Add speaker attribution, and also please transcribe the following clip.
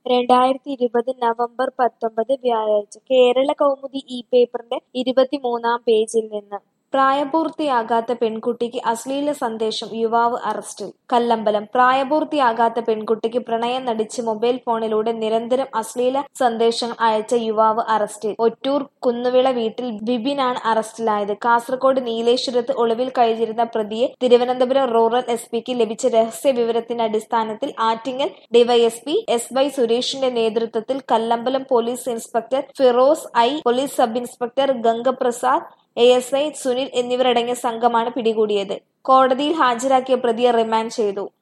Speaker 1: രണ്ടായിരത്തി ഇരുപത് നവംബർ പത്തൊമ്പത് വ്യാഴാഴ്ച കേരള കൗമുദി ഈ പേപ്പറിന്റെ ഇരുപത്തിമൂന്നാം പേജിൽ നിന്ന് പ്രായപൂർത്തിയാകാത്ത പെൺകുട്ടിക്ക് അശ്ലീല സന്ദേശം യുവാവ് അറസ്റ്റിൽ കല്ലമ്പലം പ്രായപൂർത്തിയാകാത്ത പെൺകുട്ടിക്ക് പ്രണയം നടിച്ച് മൊബൈൽ ഫോണിലൂടെ നിരന്തരം അശ്ലീല സന്ദേശങ്ങൾ അയച്ച യുവാവ് അറസ്റ്റിൽ ഒറ്റൂർ കുന്നുവിള വീട്ടിൽ ബിബിനാണ് അറസ്റ്റിലായത് കാസർഗോഡ് നീലേശ്വരത്ത് ഒളിവിൽ കഴിഞ്ഞിരുന്ന പ്രതിയെ തിരുവനന്തപുരം റൂറൽ എസ് പിക്ക് ലഭിച്ച രഹസ്യ വിവരത്തിന്റെ അടിസ്ഥാനത്തിൽ ആറ്റിങ്ങൽ ഡിവൈഎസ്പി എസ് വൈ സുരേഷിന്റെ നേതൃത്വത്തിൽ Kallambalam police inspector Firoz I police sub inspector Gangaprasad A S I Sunil എന്നിവരടങ്ങിയ സംഘമാണ് പിടികൂടിയത് കോടതിയിൽ ഹാജരാക്കിയ പ്രതിയെ റിമാൻഡ് ചെയ്തു